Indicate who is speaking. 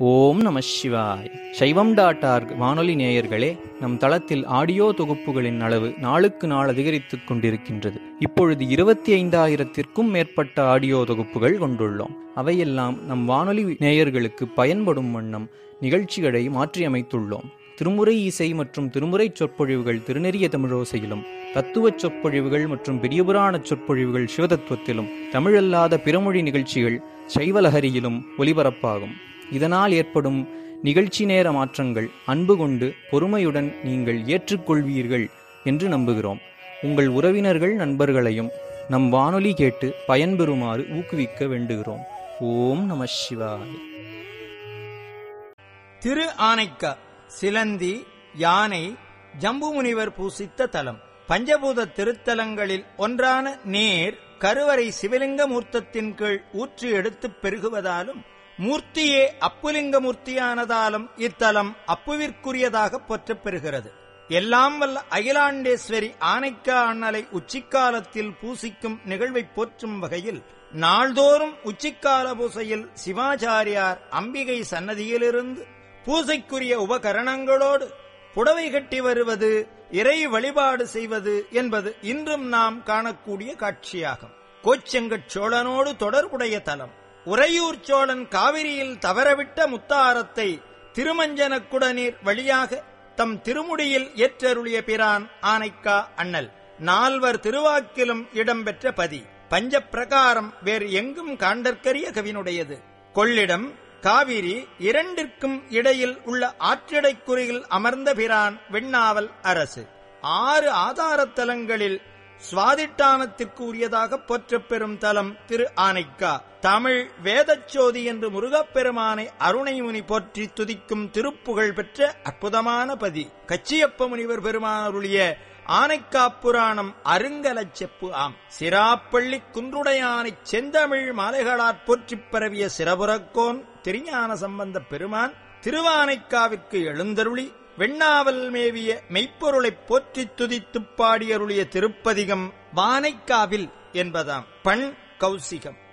Speaker 1: ஓம் நம சிவாய் சைவம் டாட் ஆர்க் வானொலி நேயர்களே நம் தளத்தில் ஆடியோ தொகுப்புகளின் அளவு நாளுக்கு நாள் அதிகரித்துக் கொண்டிருக்கின்றது இப்பொழுது இருபத்தி ஐந்தாயிரத்திற்கும் மேற்பட்ட ஆடியோ தொகுப்புகள் கொண்டுள்ளோம் அவையெல்லாம் நம் வானொலி நேயர்களுக்கு பயன்படும் வண்ணம் நிகழ்ச்சிகளை மாற்றியமைத்துள்ளோம் திருமுறை இசை மற்றும் திருமுறை சொற்பொழிவுகள் திருநெறிய தமிழோசையிலும் தத்துவச் சொற்பொழிவுகள் மற்றும் பெரியபுராண சொற்பொழிவுகள் சிவதத்துவத்திலும் தமிழல்லாத பிறமொழி நிகழ்ச்சிகள் சைவலஹரியிலும் ஒலிபரப்பாகும் இதனால் ஏற்படும் நிகழ்ச்சி நேர மாற்றங்கள் அன்பு கொண்டு பொறுமையுடன் நீங்கள் ஏற்றுக்கொள்வீர்கள் என்று நம்புகிறோம் உங்கள் உறவினர்கள் நண்பர்களையும் நம் வானொலி கேட்டு பயன்பெறுமாறு ஊக்குவிக்க வேண்டுகிறோம் ஓம் நம சிவாய்
Speaker 2: திரு ஆனைக்கா சிலந்தி யானை ஜம்பு முனிவர் பூசித்த தலம் பஞ்சபூத திருத்தலங்களில் ஒன்றான நேர் கருவறை சிவலிங்க மூர்த்தத்தின் கீழ் ஊற்றி எடுத்துப் பெருகுவதாலும் மூர்த்தியே அப்புலிங்க மூர்த்தியானதாலும் இத்தலம் அப்புவிற்குரியதாக போற்றப் பெறுகிறது எல்லாம் வல்ல அகிலாண்டேஸ்வரி ஆனைக்கா அண்ணலை உச்சிக்காலத்தில் பூசிக்கும் நிகழ்வை போற்றும் வகையில் நாள்தோறும் உச்சிக்கால பூசையில் சிவாச்சாரியார் அம்பிகை சன்னதியிலிருந்து பூசைக்குரிய உபகரணங்களோடு புடவை கட்டி வருவது இறை வழிபாடு செய்வது என்பது இன்றும் நாம் காணக்கூடிய காட்சியாகும் கோச்செங்கட் சோழனோடு தொடர்புடைய தலம் உறையூர் சோழன் காவிரியில் தவறவிட்ட முத்தாரத்தை திருமஞ்சனக்குடநீர் வழியாக தம் திருமுடியில் ஏற்றருளிய பிரான் ஆனைக்கா அண்ணல் நால்வர் திருவாக்கிலும் இடம்பெற்ற பதி பஞ்ச பிரகாரம் வேறு எங்கும் காண்டற்கரிய கவினுடையது கொள்ளிடம் காவிரி இரண்டிற்கும் இடையில் உள்ள ஆற்றிடைக்குறியில் அமர்ந்த பிரான் வெண்ணாவல் அரசு ஆறு ஆதாரத்தலங்களில் சுவாதிட்டானத்திற்கு உரியதாக போற்றப் பெறும் தலம் திரு ஆனைக்கா தமிழ் வேதச்சோதி என்று முருகப்பெருமானை அருணை முனி போற்றி துதிக்கும் திருப்புகழ் பெற்ற அற்புதமான பதி கச்சியப்ப முனிவர் பெருமானருளிய ஆனைக்கா புராணம் அருங்கலச் செப்பு ஆம் சிராப்பள்ளி குன்றுடையானைச் செந்தமிழ் மாலைகளாற் போற்றிப் பரவிய சிறபுறக்கோன் திருஞான சம்பந்த பெருமான் திருவானைக்காவிற்கு எழுந்தருளி வெண்ணாவல் மேவிய மெய்ப்பொருளைப் போற்றித் துதித்துப் பாடியருளிய திருப்பதிகம் வானைக்காவில் என்பதாம் பண் கௌசிகம்